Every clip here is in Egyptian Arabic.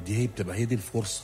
دي هي بتبقى هي دي الفرصه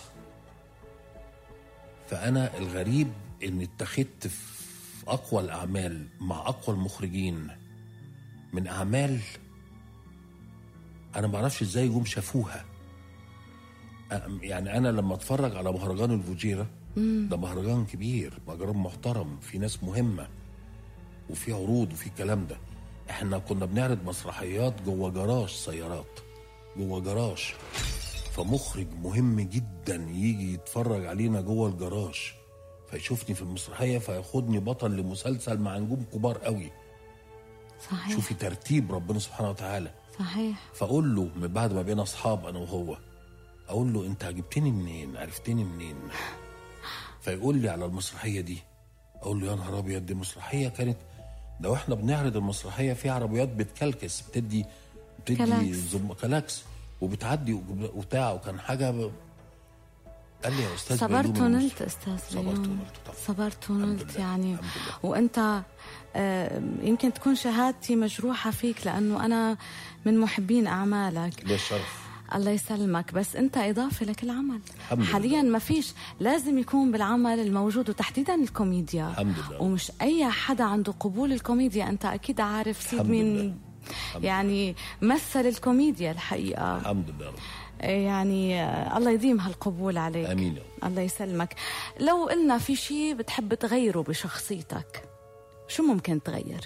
فانا الغريب ان اتخذت في اقوى الاعمال مع اقوى المخرجين من اعمال انا ما اعرفش ازاي جم شافوها أ- يعني انا لما اتفرج على مهرجان الفوجيرا ده مهرجان كبير مهرجان محترم في ناس مهمه وفي عروض وفي الكلام ده احنا كنا بنعرض مسرحيات جوه جراج سيارات جوه جراج فمخرج مهم جدا يجي يتفرج علينا جوه الجراج فيشوفني في المسرحيه فياخدني بطل لمسلسل مع نجوم كبار قوي صحيح شوفي ترتيب ربنا سبحانه وتعالى صحيح فاقول له من بعد ما بقينا اصحاب انا وهو اقول له انت جبتني منين عرفتني منين فيقول لي على المسرحيه دي اقول له يا نهار ابيض دي مسرحيه كانت ده واحنا بنعرض المسرحيه في عربيات بتكلكس بتدي بتدي كلاكس. زم... كلاكس وبتعدي وب- وبتاع وكان حاجه ب... قال لي يا استاذ صبرت بيومي ونلت المس- استاذ صبرت بيومي ونلت طبعا صبرت الحمد ونلت لله، يعني الحمد لله. وانت آه، يمكن تكون شهادتي مجروحه فيك لانه انا من محبين اعمالك ليه الشرف الله يسلمك بس انت اضافه لكل عمل الحمد لله. حاليا ما فيش لازم يكون بالعمل الموجود وتحديدا الكوميديا الحمد لله. ومش اي حدا عنده قبول الكوميديا انت اكيد عارف سيد الحمد مين لله. الحمد يعني مثل الكوميديا الحقيقه الحمد لله رب. يعني آه، الله يديم هالقبول عليك آمين يا رب. الله يسلمك لو قلنا في شيء بتحب تغيره بشخصيتك شو ممكن تغير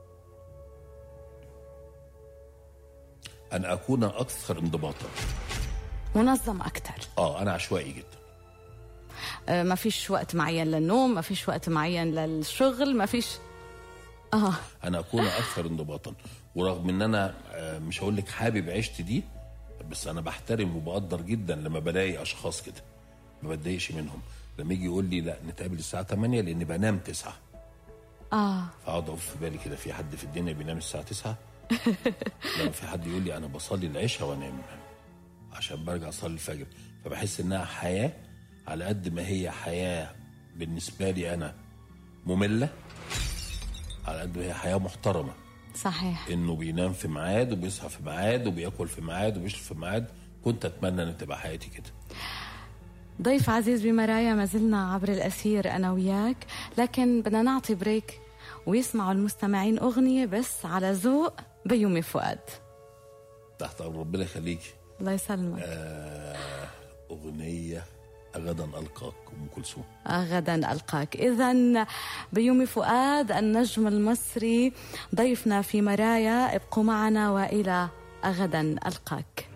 ان اكون اكثر انضباطا منظم أكتر اه انا عشوائي جدا آه، ما فيش وقت معين للنوم ما فيش وقت معين للشغل ما فيش اه انا اكون اكثر انضباطا ورغم ان انا آه، مش هقول لك حابب عيشتي دي بس انا بحترم وبقدر جدا لما بلاقي اشخاص كده ما بتضايقش منهم لما يجي يقول لي لا نتقابل الساعه 8 لان بنام 9 اه فاقعد اقول في بالي كده في حد في الدنيا بينام الساعه 9 لما في حد يقول لي انا بصلي العشاء وانام عشان برجع اصلي الفجر فبحس انها حياه على قد ما هي حياه بالنسبه لي انا ممله على قد ما هي حياه محترمه صحيح انه بينام في ميعاد وبيصحى في ميعاد وبياكل في ميعاد وبيشرب في ميعاد كنت اتمنى ان تبقى حياتي كده ضيف عزيز بمرايا ما زلنا عبر الأثير أنا وياك لكن بدنا نعطي بريك ويسمعوا المستمعين أغنية بس على ذوق بيومي فؤاد تحت امر ربنا يخليكي الله يسلمك آه اغنيه غدا القاك ام كلثوم آه، غدا ألقاك إذا بيومي فؤاد النجم المصري ضيفنا في مرايا ابقوا معنا وإلى غدا ألقاك